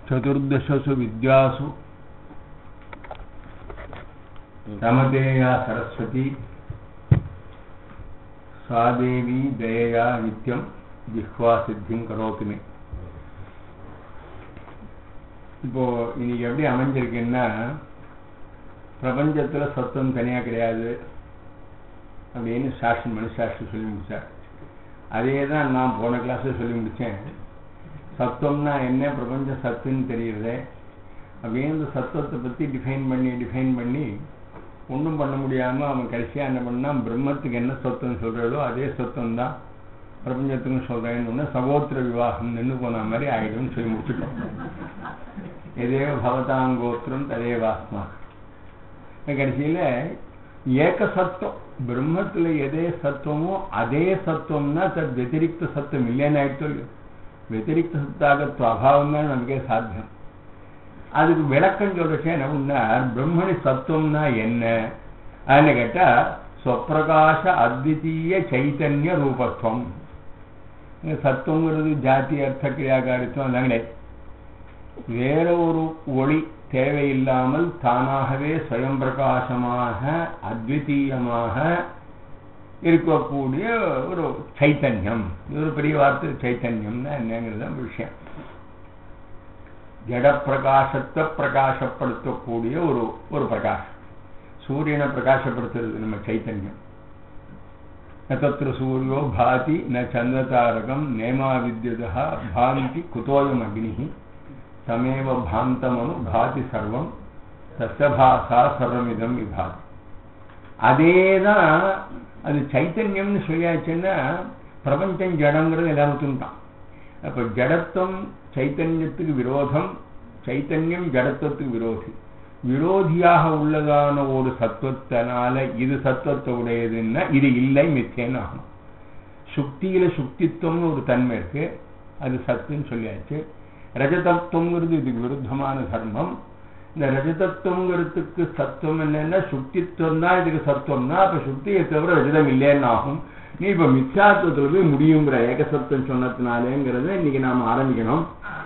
चतुर्दशसु विद्यासु रमते या सरस्वती सा देवी दयया नित्यं जिह्वा சித்திம் கரோத்துமே இப்போ இன்னைக்கு எப்படி அமைஞ்சிருக்குன்னா பிரபஞ்சத்துல சத்தம் தனியா கிடையாது அப்படின்னு சாஸ்திரம் மனு சாஸ்திரம் சொல்லி முடிச்சார் அதே தான் நான் போன கிளாஸ்ல சொல்லி முடிச்சேன் சத்தம்னா என்ன பிரபஞ்ச சத்துன்னு தெரியுறதே அப்படின்னு இந்த சத்தத்தை பத்தி டிஃபைன் பண்ணி டிஃபைன் பண்ணி ஒன்றும் பண்ண முடியாம அவன் கடைசியா என்ன பண்ணா பிரம்மத்துக்கு என்ன சொத்தம் சொல்றாளோ அதே சொத்தம் தான் பிரபஞ்சத்துக்கும் சொல்றேன்னு சகோத்திர விவாகம் நின்று போன மாதிரி ஆயிடும்னு சொல்லி முடிச்சுட்டோம் எதேவ பவதாங்கோத்திரம் ததே வாஸ்மா கடைசியில ஏக சத்தம் பிரம்மத்துல எதே சத்துவமோ அதே சத்துவம்னா தத் வெத்திரிக்த சத்தம் இல்லைன்னு ஆயிடுச்சு வெத்திரிக்த சத்தாகத்துவ அபாவம் தான் நமக்கே சாத்தியம் அதுக்கு விளக்கம் சொல்றச்சே என்ன பண்ணார் பிரம்மணி சத்துவம்னா என்ன அதுன்னு கேட்டா ஸ்வப்பிரகாச அத்விதீய சைத்தன்ய ரூபத்துவம் சத்துவங்கிறது ஜாதி அர்த்த கிரியாகாரித்துவம் அதெல்லாம் கிடையாது வேற ஒரு ஒளி தேவையில்லாமல் தானாகவே சுயம் பிரகாசமாக அத்விதீயமாக இருக்கக்கூடிய ஒரு சைத்தன்யம் இது ஒரு பெரிய வார்த்தை சைத்தன்யம்னா என்னங்கிறது விஷயம் ஜட பிரகாசத்தை பிரகாசப்படுத்தக்கூடிய ஒரு ஒரு பிரகாசம் சூரியனை பிரகாசப்படுத்துறது நம்ம சைத்தன்யம் நத்திர சூரியோ பாதி ந சந்திரதாரகம் நேமா வித்யுதா பாந்தி குதோயம் அக்னி தமேவ பாந்தமனு பாதி சர்வம் சசபாசா சர்வமிதம் விபாதி அதேதான் அது சைத்தன்யம்னு சொல்லியாச்சுன்னா பிரபஞ்சம் ஜடங்கிறது எல்லாருக்கும் தான் அப்ப ஜடத்துவம் சைத்தன்யத்துக்கு விரோதம் சைத்தன்யம் ஜடத்துவத்துக்கு விரோதி விரோதியாக உள்ளதான ஒரு சத்துவத்தினால இது சத்துவத்தை உடையதுன்னா இது இல்லை மித்தேன்னு ஆகணும் சுக்தியில சுக்தித்துவம்னு ஒரு தன்மை இருக்கு அது சத்துன்னு சொல்லியாச்சு ரஜதத்துவங்கிறது இதுக்கு விருத்தமான தர்மம் இந்த ரஜதத்துவங்கிறதுக்கு சத்துவம் என்னன்னா சுக்தித்துவம் தான் இதுக்கு சத்துவம்னா அப்ப சுக்தியை தவிர ரஜதம் இல்லைன்னு ஆகும் நீ இப்ப மிச்சாத்துவத்துல போய் முடியுங்கிற ஏகசத்துவம் சொன்னதுனாலேங்கிறத இன்னைக்கு நாம ஆரம்பிக்கணும்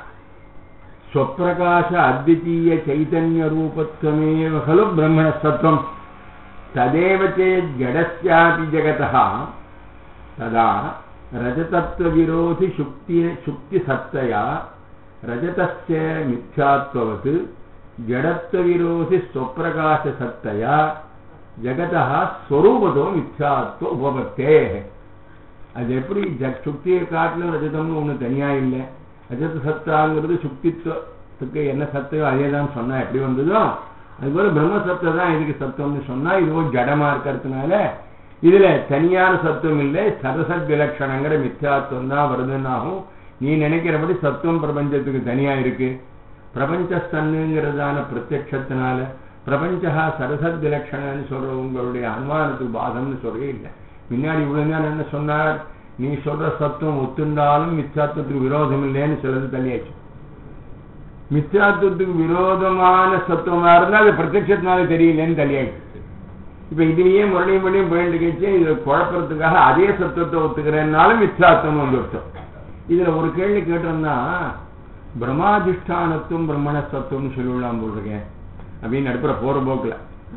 ஸ்வப்பிரகாச அத்விதீய சைதன்ய ரூபத்வமேவ खलु ब्रह्मणसत्त्वं तदेव चेत् जडस्यापि जगतः तदा रजतत्वविरोधि शुक्ति शुक्तिसत्तया रजतस्य मिथ्यात्ववत् जडत्वविरोधि स्वप्रकाशसत्तया ஜகதா ஸ்வரூபதோ மித்யாத்வ உபபத்தே அது எப்படி சுக்தியை காட்டிலும் ரஜதம்னு ஒண்ணு தனியா இல்லை ரஜத சத்தாங்கிறது சுக்தித்துவத்துக்கு என்ன சத்தையோ அதே தான் சொன்னா எப்படி வந்ததோ அதுபோல பிரம்ம சத்தை தான் இதுக்கு சத்தம்னு சொன்னா இதுவும் ஜடமா இருக்கிறதுனால இதுல தனியான சத்துவம் இல்லை சரசத் விலட்சணங்கிற மித்யாத்துவம் தான் வருதுன்னாகும் நீ நினைக்கிறபடி சத்துவம் பிரபஞ்சத்துக்கு தனியா இருக்கு பிரபஞ்சஸ்தன்னுங்கிறதான பிரத்யட்சத்தினால பிரபஞ்சா சரசத் விலட்சணன்னு சொல்ற உங்களுடைய அனுமானத்துக்கு பாதம்னு சொல்றே இல்லை முன்னாடி இவ்வளவு நேரம் என்ன சொன்னார் நீ சொல்ற சத்துவம் ஒத்துண்டாலும் மித்யாத்துவத்துக்கு விரோதம் இல்லைன்னு சிலது தள்ளியாச்சு மித்யாத்துவத்துக்கு விரோதமான சத்துவமா இருந்தா அது பிரத்யட்சத்தினால தெரியலன்னு தள்ளியாச்சு இப்ப இதுலயே மறுபடியும் மறுபடியும் போயிட்டு கேச்சு இதுல குழப்பறதுக்காக அதே சத்துவத்தை ஒத்துக்கிறேன்னாலும் மித்யாத்துவம் வந்துருச்சோம் இதுல ஒரு கேள்வி கேட்டிருந்தா பிரம்மாதிஷ்டானத்துவம் பிரம்மண சத்துவம்னு சொல்லிவிடலாம் போட்டிருக்கேன் அப்படின்னு நடுப்புற போற போக்குல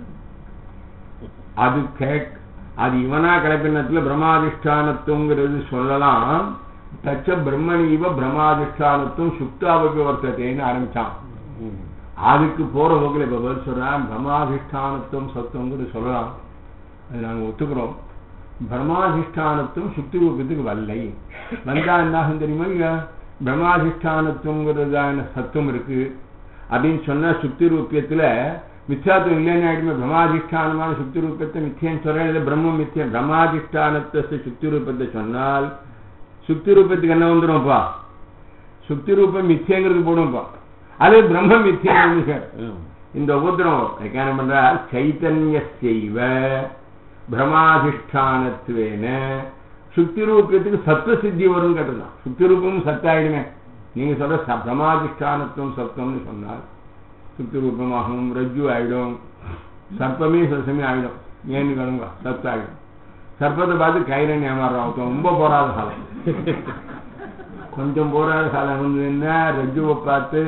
அது கேக் அது இவனா கிளப்பினத்துல பிரம்மாதிஷ்டானத்துவங்கிறது சொல்லலாம் தச்ச பிரம்மணீவ பிரம்மாதிஷ்டானத்துவம் சுக்தாவுக்கு வர்த்தத்தைன்னு ஆரம்பிச்சான் அதுக்கு போற போக்குல இப்ப பதில் சொல்றான் பிரம்மாதிஷ்டானத்துவம் சத்துவங்கிறது சொல்லலாம் அது நாங்க ஒத்துக்கிறோம் பிரம்மாதிஷ்டானத்துவம் சுக்தி ரூபத்துக்கு வரலை வந்தா என்னாகும் தெரியுமா இல்ல பிரம்மாதிஷ்டானத்துவங்கிறதான சத்துவம் இருக்கு அப்படின்னு சொன்னா சுக்தி ரூபியத்துல மித்யாத்துவம் இல்லைன்னு ஆயிடுமே பிரம்மாதிஷ்டானமான சுக்தி ரூபத்தை மித்தியன்னு சொல்றேன் இல்லை பிரம்ம மித்தியம் பிரம்மாதிஷ்டானத்தை சுக்தி ரூபத்தை சொன்னால் சுக்தி ரூபத்துக்கு என்ன வந்துடும்ப்பா சுக்தி ரூபம் மித்தியங்கிறது போடும்ப்பா அது பிரம்ம மித்தியம் இந்த உபதிரம் என்ன பண்ற சைத்தன்ய செய்வ பிரமாதிஷ்டானத்துவேன சுக்தி ரூபத்துக்கு சத்துவ சித்தி வரும் கேட்டலாம் சுக்தி ரூபமும் சத்தாயிடுமே நீங்க சொல்ற பிரமாதிஷ்டானத்துவம் சத்தம்னு சொன்னால் சுத்தி ரூபமாகும் ரஜ்ஜு ஆயிடும் சர்ப்பமே சசமே ஆயிடும் ஏன்னு கணுங்க சத்து ஆயிடும் சர்ப்பத்தை பார்த்து கயிறு ஏமாறுறோம் ரொம்ப போராத காலம் கொஞ்சம் போராத காலம் வந்ததுன்னா ரஜ்ஜுவை பார்த்து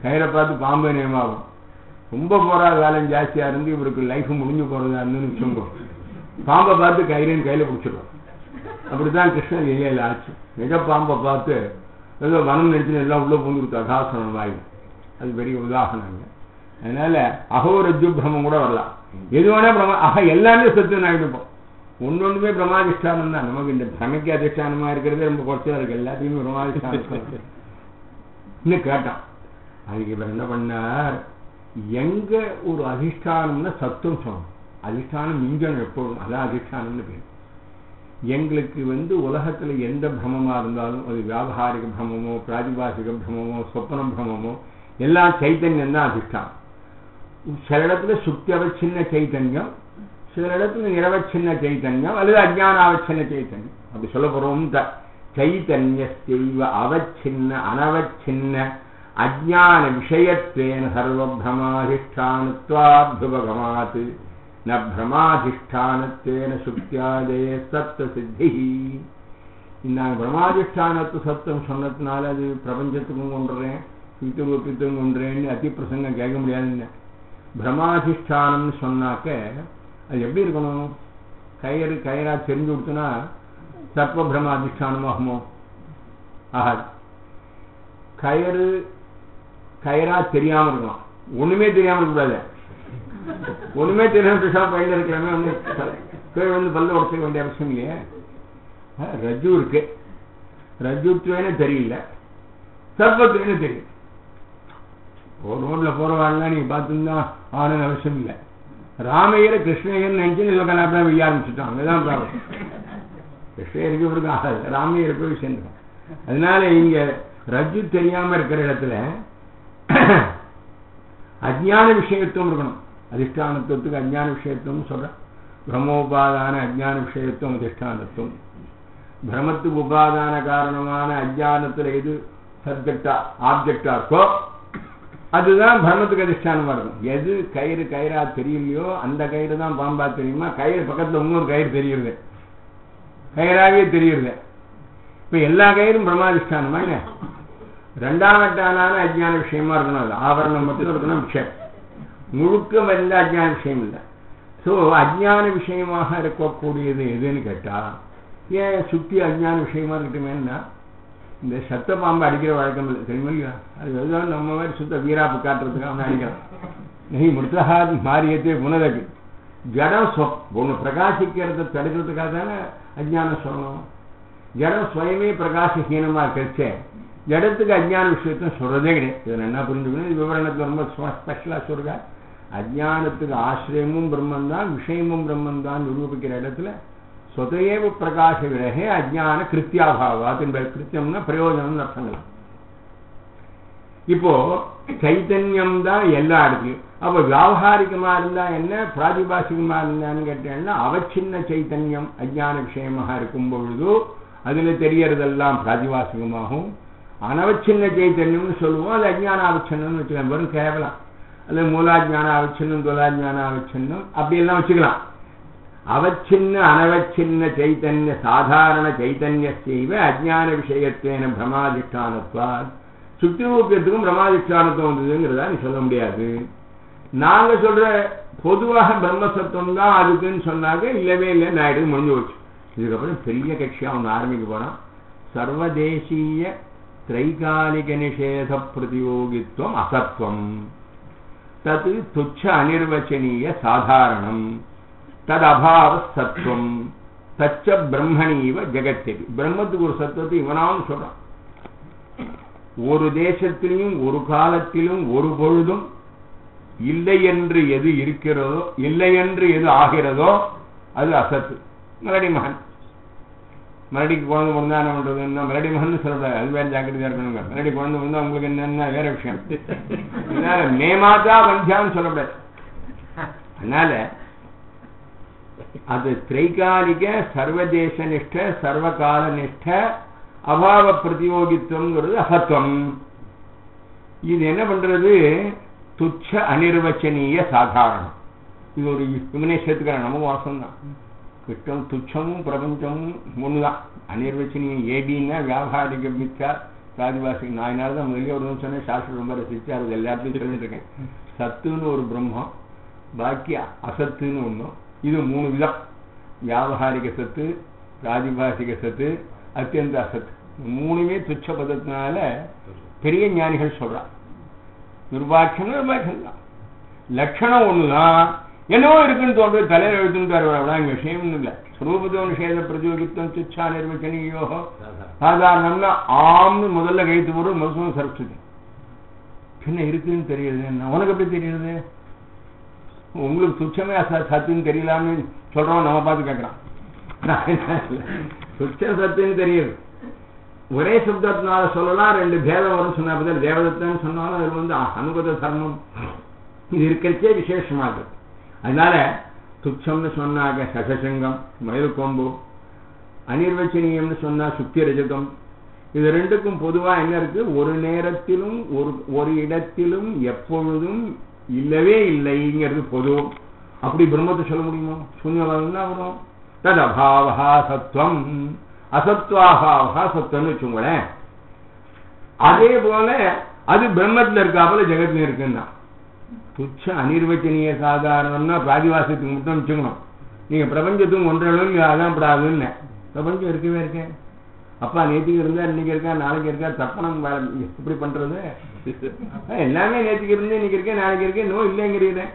கயிறை பார்த்து பாம்பு நியமாகும் ரொம்ப போராத காலம் ஜாஸ்தியா இருந்து இவருக்கு லைஃப் முடிஞ்சு போறதா இருந்துன்னு வச்சுக்கோ பாம்பை பார்த்து கயிறுன்னு கையில பிடிச்சிடும் அப்படித்தான் கிருஷ்ணன் லீலையில ஆச்சு நிஜ பாம்பை பார்த்து ஏதோ வனம் நடிச்சு எல்லாம் உள்ள பூந்துருத்து அகாசனம் வாயு அது பெரிய உதாரணங்க அதனால அகோரஜு பிரம்மம் கூட வரலாம் எது வேணா பிரம்ம அக எல்லாமே சத்து ஆகிடுப்போம் ஒன்று ஒன்றுமே பிரமாதிஷ்டானம் தான் நமக்கு இந்த பிரமைக்கு அதிஷ்டானமா இருக்கிறதே ரொம்ப குறைச்சா இருக்கு எல்லாத்தையுமே பிரமாதிஷ்டானம் இன்னும் கேட்டான் அதுக்கு இவர் என்ன பண்ணார் எங்க ஒரு அதிஷ்டானம்னா சத்துவம் சொல்லணும் அதிஷ்டானம் மிஞ்சணும் எப்போதும் அதான் அதிஷ்டானம்னு பேர் எங்களுக்கு வந்து உலகத்துல எந்த பிரமமா இருந்தாலும் அது வியாபாரிக பிரமமோ பிராதிபாசிக பிரமமோ சொப்பன பிரமமோ எல்லாம் சைத்தன்யம் தான் அதிஷ்டானம் சில இடத்துல சுத்தியவச்சின்ன சைத்தன்யம் சில இடத்துல நிறவச்சின்ன சைத்தன்யம் அல்லது அஜானாவச்சின்ன சைத்தன்யம் அப்படி சொல்ல போறோம் சைத்தன்யஸ்தெய்வ அவச்சின்ன அனவச்சின்ன அஜான விஷயத்வேன சர்வபிரமாதிஷ்டானத்வாத்புபகமாத் ந பிரமாதிஷ்டானத்தேன சுக்தியாதய சத்த சித்தி நான் பிரமாதிஷ்டானத்து சத்தம் சொன்னதுனால அது பிரபஞ்சத்துக்கும் கொண்டுறேன் சுத்தத்துக்கும் கொண்டுறேன்னு அதி பிரசங்கம் கேட்க முடியாதுன்னு பிரமாதிஷ்டானம்னு சொன்னாக்க அது எப்படி இருக்கணும் கயிறு கயிறா தெரிஞ்சு கொடுத்தனா சர்வ பிரமாதிஷ்டானம் ஆகுமோ ஆகாது கயிறு கயிறா தெரியாம இருக்கலாம் ஒண்ணுமே தெரியாம இருக்கக்கூடாது ஒண்ணுமே தெரியாம பேசாம பயில இருக்கலாமே ஒண்ணு கீழே வந்து பல்ல உடச்சுக்க வேண்டிய அவசியம் இல்லையே ரஜு இருக்கு ரஜுத்துவேன்னு தெரியல சர்வத்துவேன்னு தெரியும் ஒரு ரோட்ல போறவாள்லாம் நீங்க பார்த்துருந்தா ஆனது அவசியம் இல்லை ராமையரை கிருஷ்ணயர் நினைச்சு இவக்கெல்லாம் வெய்ய ஆரம்பிச்சுட்டான் அங்கதான் ப்ராப்ளம் கிருஷ்ணயருக்கு இவருக்கு ஆகாது ராமையரை போய் சேர்ந்துடும் அதனால இங்க ரஜு தெரியாம இருக்கிற இடத்துல அஜ்ஞான விஷயத்துவம் இருக்கணும் அதிஷ்டானத்துவத்துக்கு அஜ்ஞான விஷயத்துவம் சொல்றேன் பிரம்மோபாதான அஜ்ஞான விஷயத்துவம் அதிஷ்டானத்துவம் பிரமத்துக்கு உபாதான காரணமான அஜ்ஞானத்துல எது சப்ஜெக்டா ஆப்ஜெக்டா இருக்கோ அதுதான் பிரம்மத்துக்கு அதிஷ்டானமா இருக்கும் எது கயிறு கயிறா தெரியலையோ அந்த கயிறு தான் பாம்பா தெரியுமா கயிறு பக்கத்துல இன்னொரு கயிறு தெரியுது கயிறாவே தெரியுது இப்ப எல்லா கயிறும் பிரம்மாதிஷ்டானமா என்ன ரெண்டாம் வட்டானான அஜ்ஞான விஷயமா இருக்கணும் அது ஆவரணம் மட்டும் இருக்கணும் விஷயம் முழுக்க வந்த அஜ்ஞான விஷயம் இல்லை ஸோ அஜ்ஞான விஷயமாக இருக்கக்கூடியது எதுன்னு கேட்டா ஏன் சுத்தி அஜ்ஞான விஷயமா இருக்கட்டுமேன்னா இந்த சத்த பாம்பு அடிக்கிற வழக்கம் இல்லை தெரியுமா இல்லையா அது ஏதோ நம்ம மாதிரி சுத்த வீராப்பு காட்டுறதுக்கு அவன் அடிக்கிறான் நீ மிருத்தகாதி மாரியத்தே புனதக்கு ஜடம் சொப் ஒன்று பிரகாசிக்கிறத தடுக்கிறதுக்காக தானே அஜ்ஞானம் சொல்லணும் ஜடம் சுயமே பிரகாசஹீனமா இருக்கிறச்சே ஜடத்துக்கு அஜ்ஞான விஷயத்த சொல்றதே கிடையாது இதை என்ன புரிஞ்சுக்கணும் இது விவரணத்துல ரொம்ப ஸ்பெஷலா சொல்ற அஜ்ஞானத்துக்கு ஆசிரியமும் பிரம்மன் தான் விஷயமும் பிரம்மன் தான் நிரூபிக்கிற இடத்துல சொதையேவ பிரகாச விலகே அஜ்ஞான கிருத்தியாபாவாத் என்பது கிருத்தியம்னா பிரயோஜனம் அர்த்தங்களாம் இப்போ சைத்தன்யம் தான் எல்லா இடத்துலையும் அப்ப வியாபாரிகமா இருந்தா என்ன பிராதிபாசிகமா இருந்தான்னு கேட்டேன்னா அவச்சின்ன சைத்தன்யம் அஜ்ஞான விஷயமாக இருக்கும் பொழுது அதுல தெரியறதெல்லாம் பிராதிபாசிகமாகும் அனவச்சின்ன சைத்தன்யம்னு சொல்லுவோம் அது அஜ்ஞான அவச்சின்னம்னு வச்சுக்கலாம் வெறும் கேவலம் அல்லது மூலாஜான அவச்சின்னம் துலாஜான அவச்சின்னம் அப்படி எல்லாம் வச்சுக்கலாம் அவச்சின்ன அனவச்சின்ன சைத்தன்ய சாதாரண சைத்தன்ய செய்வ அஜ்ஞான விஷயத்தேன பிரமாதிஷ்டானத்வாத் சுத்திரூபியத்துக்கும் பிரமாதிஷ்டானத்துவம் வந்ததுங்கிறதா நீ சொல்ல முடியாது நாங்க சொல்ற பொதுவாக பிரம்மசத்துவம் தான் அதுக்குன்னு சொன்னாங்க இல்லவே இல்லை நான் முடிஞ்சு போச்சு இதுக்கப்புறம் பெரிய கட்சியா ஒன்று ஆரம்பிக்க போறான் சர்வதேசீய திரைகாலிக நிஷேத பிரதியோகித்துவம் அசத்துவம் தது துச்ச அனிர்வச்சனீய சாதாரணம் தது அபாவ சத்துவம் தச்ச பிரம்மணீவ ஜெகத்தெவி பிரம்மத்துக்கு ஒரு சத்துவத்தை இவனாவும் சொல்றான் ஒரு தேசத்திலையும் ஒரு காலத்திலும் ஒரு பொழுதும் இல்லை என்று எது இருக்கிறதோ இல்லை என்று எது ஆகிறதோ அது அசத்து மலடி மகன் மலடிக்கு குழந்தை பிறந்தா என்ன பண்றதுன்னா மலடி மகன் சொல்லக்கூடாது அது வேற ஜாக்கிரதையா இருக்கணுங்க மலடி குழந்தை பிறந்தா உங்களுக்கு என்னன்னா வேற விஷயம் அதனால மேமாதா வந்தியான்னு சொல்லக்கூடாது அதனால அது திரைகாலிக சர்வதேச நிஷ்ட சர்வகால நிஷ்ட அபாவ பிரதியோகித்துவங்கிறது அசத்துவம் இது என்ன பண்றது துச்ச அனிர்வச்சனீய சாதாரணம் இது ஒரு இவனே சேர்த்துக்கிறேன் நம்ம வாசம் தான் கிட்டம் துச்சமும் பிரபஞ்சமும் ஒண்ணுதான் அனிர்வச்சனீயம் ஏபின்னா வியாபாரிக மிச்சா பிராதிபாசிக நான் என்னால் தான் முதல்ல ஒரு நிமிஷம் சொன்னேன் சாஸ்திரம் ரொம்ப ரசிச்சு அது எல்லாத்தையும் சொல்லிட்டு இருக்கேன் சத்துன்னு ஒரு பிரம்மம் பாக்கி அசத்துன்னு ஒன்றும் இது மூணு விதம் வியாபகாரிக சத்து பிராதிபாசிக சத்து அத்தியந்த அசத்து மூணுமே துச்ச பதத்தினால பெரிய ஞானிகள் சொல்றான் நிர்வாட்சம் நிர்வாட்சம் தான் லட்சணம் ஒண்ணுதான் என்னவோ இருக்குன்னு தோன்றது தலையில எழுத்துன்னு அவ்வளோ இங்க விஷயம் இல்லை ஸ்வரூபதோ நிஷேத பிரதியோகித்தம் துச்சா நிர்வச்சனியோ சாதாரணம்னா ஆம்னு முதல்ல கழித்து போடுறது மருத்துவம் சரஸ்வதி பின்ன இருக்குன்னு தெரியுது என்ன உனக்கு எப்படி தெரியுது உங்களுக்கு துச்சமே அச- சத்துன்னு தெரியலாம்னு சொல்றவன் நம்ம பார்த்து கேட்கறான் துச்சம் சத்துன்னு தெரியுது ஒரே சப்தத்தினால சொல்லலாம் ரெண்டு பேதம் வரும் சொன்னா பதில் தேவதத்தன்னு சொன்னாலும் அது வந்து அனுகத தர்மம் இது இருக்கிறச்சே விசேஷமா இருக்கு அதனால துச்சம்னு சொன்னாக்க சசசங்கம் மயில் கொம்பு அனிர்வச்சனீயம்னு சொன்னா சுத்திய ரஜகம் இது ரெண்டுக்கும் பொதுவா என்ன இருக்கு ஒரு நேரத்திலும் ஒரு ஒரு இடத்திலும் எப்பொழுதும் இல்லவே இல்லைங்கிறது பொது அப்படி பிரம்மத்தை சொல்ல முடியுமா சூன்யவாதம் என்ன வரும் தது அபாவா சத்துவம் அசத்வாபாவா சத்துவம்னு வச்சுங்களேன் அதே போல அது பிரம்மத்துல இருக்காப்புல ஜெகத்துல இருக்குன்னா துச்ச அனிர்வச்சனீய சாதாரணம்னா பிராதிவாசத்துக்கு மட்டும் வச்சுக்கணும் நீங்க பிரபஞ்சத்துக்கும் ஒன்றளவு அதான் படாதுன்னு பிரபஞ்சம் இருக்கவே இருக்கேன் அப்பா நேற்றுக்கு இருந்தா இன்னைக்கு இருக்கா நாளைக்கு இருக்கா தப்பனம் இப்படி பண்றது எல்லாமே நேற்றுக்கு இருந்து இன்னைக்கு இருக்கேன் நாளைக்கு இருக்கேன் நோ இல்லைங்கிறீங்க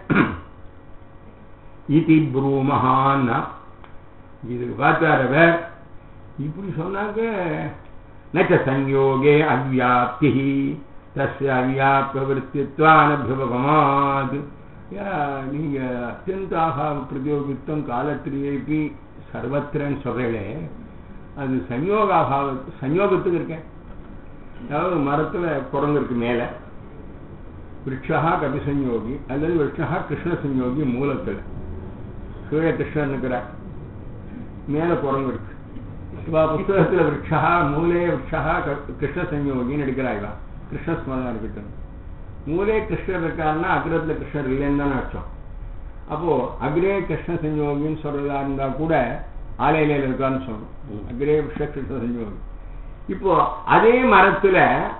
இதி ப்ரூமஹான்னா இதுக்கு பார்த்தாரவர் இப்படி சொன்னாக்க நச்ச சஞ்யோகே அவ்யாப்தி தஸ்ய அவ்யாப்தித்வானபியுபகமாத் நீங்க அத்தியந்தாக பிரதியோகித்தம் காலத்திலேபி சர்வத்திரன்னு சொல்றீங்களே அது சஞ்யோக அபாவ சஞ்யோகத்துக்கு இருக்கேன் அதாவது மரத்துல குரங்கு இருக்கு மேல விரக்ஷா கபி சஞ்யோகி அல்லது விரக்ஷா கிருஷ்ண சஞ்யோகி மூலத்தில் கீழே கிருஷ்ணன் இருக்கிறார் மேல குரங்கு இருக்கு இவா புஸ்தகத்துல விரக்ஷா மூலே விரக்ஷா கிருஷ்ண சஞ்யோகின்னு எடுக்கிறாய்வா கிருஷ்ண ஸ்மரணம் இருக்கட்டும் மூலே கிருஷ்ணர் இருக்காருன்னா அக்ரத்துல கிருஷ்ணர் இல்லைன்னு தானே அர்த்தம் அப்போ அக்ரே கிருஷ்ண சஞ்யோகின்னு சொல்றதா இருந்தா கூட ஆலையில இருக்கான்னு சொல்லணும் அக்ரே விஷ கிருஷ்ண சஞ்யோகி இப்போ அதே மரத்துல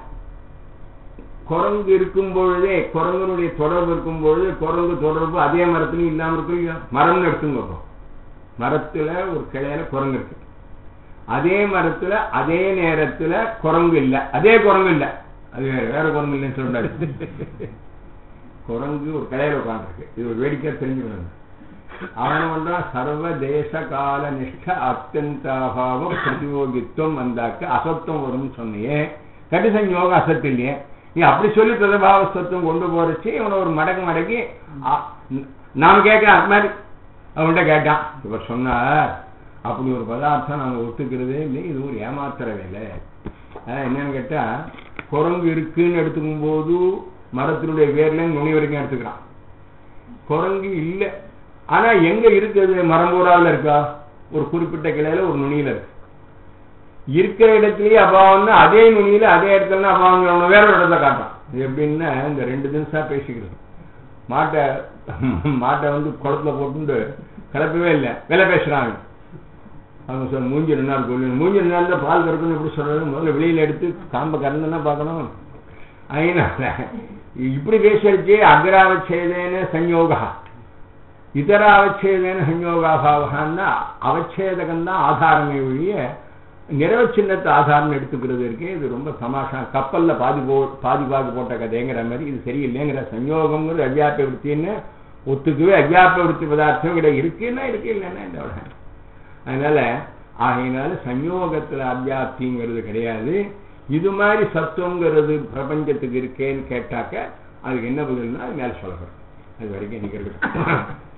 குரங்கு இருக்கும் பொழுதே குரங்கனுடைய தொடர்பு இருக்கும் பொழுது குரங்கு தொடர்பு அதே மரத்துலயும் இல்லாம இருக்கும் இல்லையா மரம்னு எடுத்துங்க இப்போ. மரத்துல ஒரு கிளையில குரங்கு இருக்கு அதே மரத்துல அதே நேரத்துல குரங்கு இல்ல அதே குரங்கு இல்ல அது வேற வேற குரங்கு இல்லைன்னு சொல்றாரு குரங்கு ஒரு கிளையில உட்காந்துருக்கு இது ஒரு வேடிக்கை தெரிஞ்சுக்கணும் அவன் பண்றான் சர்வ தேச கால நிஷ்ட அத்தியந்தாபாவம் பிரதியோகித்துவம் வந்தாக்க அசத்துவம் வரும்னு சொன்னியே கட்டி சஞ்சோக அசத்து இல்லையே நீ அப்படி சொல்லி பிரதபாவசத்துவம் கொண்டு போறச்சு இவனை ஒரு மடக்கு மடக்கி அ- நாம கேட்க அது மாதிரி அவன்கிட்ட கேட்டான் இவர் சொன்னார் அப்படி ஒரு பதார்த்தம் நாங்க ஒத்துக்கிறதே இல்லை இது ஒரு ஏமாத்துற வேலை அதான் என்னன்னு கேட்டா குரங்கு இருக்குன்னு எடுத்துக்கும் போது மரத்தினுடைய வேர்ல நுனி வரைக்கும் எடுத்துக்கிறான் குரங்கு இல்ல ஆனா எங்க இருக்குது மரம்பூராவில் இருக்கா ஒரு குறிப்பிட்ட கிளையில ஒரு நுனியில இருக்கு இருக்கிற இடத்துலயே அபாவம்னா அதே நுனியில அதே இடத்துல அபாவம் வேற ஒரு இடத்துல காட்டான் இது எப்படின்னா இந்த ரெண்டு நிமிஷம் பேசிக்கிறது மாட்டை மாட்டை வந்து குளத்துல போட்டு கிளப்பவே இல்லை விலை பேசுறாங்க அவங்க சார் மூஞ்சி ரெண்டு நாள் சொல்லி மூஞ்சி ரெண்டு நாள் பால் கறக்கணும் எப்படி சொல்றது முதல்ல வெளியில எடுத்து காம்ப கறந்துன்னா பார்க்கணும் அதனால இப்படி பேசுறச்சு அக்ராவச்சேதேன சஞ்யோகா இதராவச்சேதேன சஞ்யோகாபாவகான்னா அவச்சேதகம் தான் ஆதாரமே ஒழிய நிறவச்சின்னத்தை ஆதாரம் எடுத்துக்கிறது இருக்கு இது ரொம்ப தமாஷா கப்பல்ல பாதி போ பாதி பாதி போட்ட கதைங்கிற மாதிரி இது சரியில்லைங்கிற சஞ்யோகம்ங்கிறது அவ்யாப்ப விருத்தின்னு ஒத்துக்கவே அவ்யாப்ப விருத்தி பதார்த்தம் கிட்ட இருக்குன்னா இருக்கு இல்லைன்னா இந்த உலகம் அதனால ஆகையினால சஞ்யோகத்துல அத்தியாப்திங்கிறது கிடையாது இது மாதிரி சத்துவங்கிறது பிரபஞ்சத்துக்கு இருக்கேன்னு கேட்டாக்க அதுக்கு என்ன பதில்னா அது மேல சொல்றேன் அது வரைக்கும் இன்னைக்கு இருக்கட்டும்